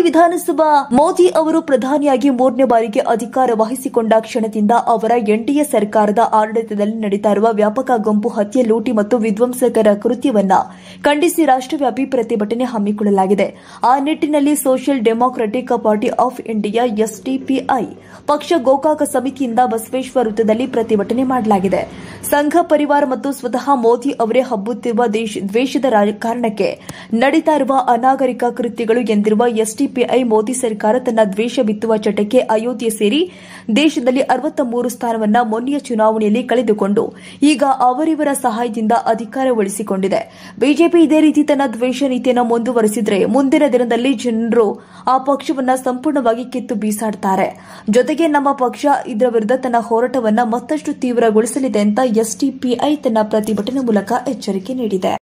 ವಿಧಾನಸಭಾ ಮೋದಿ ಅವರು ಪ್ರಧಾನಿಯಾಗಿ ಮೂರನೇ ಬಾರಿಗೆ ಅಧಿಕಾರ ವಹಿಸಿಕೊಂಡ ಕ್ಷಣದಿಂದ ಅವರ ಎನ್ಡಿಎ ಸರ್ಕಾರದ ಆಡಳಿತದಲ್ಲಿ ನಡೀತಾ ಇರುವ ವ್ಯಾಪಕ ಗುಂಪು ಹತ್ಯೆ ಲೂಟಿ ಮತ್ತು ವಿಧ್ವಂಸಕರ ಕೃತ್ಯವನ್ನ ಖಂಡಿಸಿ ರಾಷ್ಟ್ರವ್ಯಾಪಿ ಪ್ರತಿಭಟನೆ ಹಮ್ಮಿಕೊಳ್ಳಲಾಗಿದೆ ಆ ನಿಟ್ಟಿನಲ್ಲಿ social democratic party of India SDPI ಪಕ್ಷ ಗೋಕಾಕ ಸಮಿತಿಯಿಂದ ಬಸವೇಶ್ವರ ವೃತ್ತದಲ್ಲಿ ಪ್ರತಿಭಟನೆ ಮಾಡಲಾಗಿದೆ ಸಂಘ ಪರಿವಾರ ಮತ್ತು ಸ್ವತಃ ಮೋದಿ ಅವರೇ ಹಬ್ಬುತ್ತಿರುವ ದೇಶ- ದ್ವೇಷದ ರಾ- ಕಾರಣಕ್ಕೆ ನಡೀತಾ ಇರುವ ಅನಾಗರಿಕ ಕೃತ್ಯಗಳು ಎಂದಿರುವ ಎಸ್ಡಿಪಿಐ ಮೋದಿ ಸರ್ಕಾರ ತನ್ನ ದ್ವೇಷ ಬಿತ್ತುವ ಚಟಕ್ಕೆ ಅಯೋಧ್ಯೆ ಸೇರಿ ದೇಶದಲ್ಲಿ ಅರವತ್ತ ಮೂರು ಸ್ಥಾನವನ್ನ ಮೊನ್ನೆಯ ಚುನಾವಣೆಯಲ್ಲಿ ಕಳೆದುಕೊಂಡು ಈಗ ಅವರಿವರ ಸಹಾಯದಿಂದ ಅಧಿಕಾರ ಉಳಿಸಿಕೊಂಡಿದೆ ಬಿಜೆಪಿ ಇದೇ ರೀತಿ ತನ್ನ ದ್ವೇಷ ನೀತಿಯನ್ನು ಮುಂದುವರೆಸಿದ್ರೆ ಮುಂದಿನ ದಿನದಲ್ಲಿ ಜನರು ಆ ಪಕ್ಷವನ್ನ ಸಂಪೂರ್ಣವಾಗಿ ಕಿತ್ತು ಬೀಸಾಡ್ತಾರೆ ಜೊತೆಗೆ ನಮ್ಮ ಪಕ್ಷ ಇದರ ವಿರುದ್ಧ ತನ್ನ ಹೋರಾಟವನ್ನ ಮತ್ತಷ್ಟು ತೀವ್ರಗೊಳಿಸಲಿದೆ ಅಂತ ಎಸ್ಡಿಪಿಐ ತನ್ನ ಪ್ರತಿಭಟನೆ ಮೂಲಕ ಎಚ್ಚರಿಕೆ ನೀಡಿದೆ